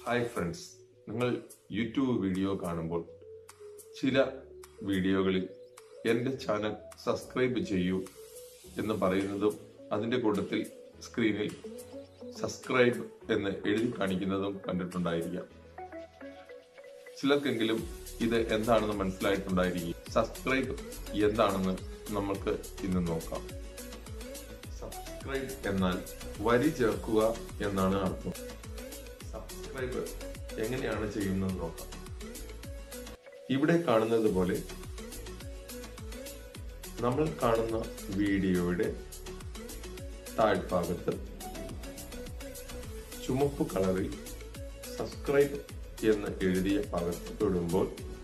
hi friends നിങ്ങൾ YouTube video കാണുമ്പോൾ ചില വീഡിയോകളിൽ എൻ്റെ ചാനൽ സബ്സ്ക്രൈബ് ചെയ്യൂ എന്ന് പറയുന്നതും അതിൻ്റെ കൂട്ടത്തിൽ സ്ക്രീനിൽ സബ്സ്ക്രൈബ് എന്ന് എഴുതി കാണിക്കുന്നതും കണ്ടിട്ടുണ്ടായിരിക്കാം ചിലർക്കെങ്കിലും ഇത് എന്താണെന്ന് മനസ്സിലായിട്ടുണ്ടായിരിക്കും സബ്സ്ക്രൈബ് എന്താണെന്ന് നമ്മൾക്ക് ഇന്ന് നോക്കാം സബ്സ്ക്രൈബ് എന്നാൽ വരി ചേർക്കുക എന്നാണ് അർത്ഥം സബ്സ്ക്രൈബ് എങ്ങനെയാണ് ചെയ്യുന്നത് നോക്കാം ഇവിടെ കാണുന്നത് പോലെ നമ്മൾ കാണുന്ന വീഡിയോയുടെ താഴ്ഭാഗത്ത് ചുമപ്പ് കളറിൽ സബ്സ്ക്രൈബ് എന്ന് എഴുതിയ ഭാഗത്ത് തൊടുമ്പോൾ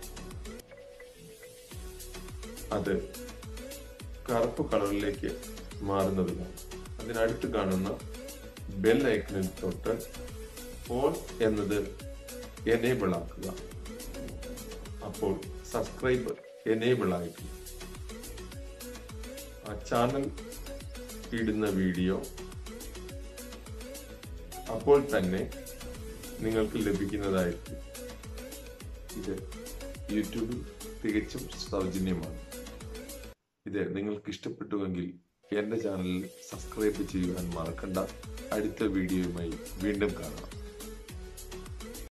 അത് കറുപ്പ് കളറിലേക്ക് മാറുന്നതിനാൽ അതിനടുത്ത് കാണുന്ന ബെൽ ഐക്കണിൽ തൊട്ട് ഓൾ എന്നത് എനേബിൾ ആക്കുക അപ്പോൾ സബ്സ്ക്രൈബ് എനേബിൾ ആയിട്ടുണ്ട് ആ ചാനൽ ഇടുന്ന വീഡിയോ അപ്പോൾ തന്നെ നിങ്ങൾക്ക് ലഭിക്കുന്നതായിരിക്കും ഇത് യൂട്യൂബിൽ തികച്ചും സൗജന്യമാണ് ഇത് നിങ്ങൾക്ക് ഇഷ്ടപ്പെട്ടുവെങ്കിൽ എന്റെ ചാനലിൽ സബ്സ്ക്രൈബ് ചെയ്യുവാൻ മറക്കണ്ട അടുത്ത വീഡിയോയുമായി വീണ്ടും കാണാം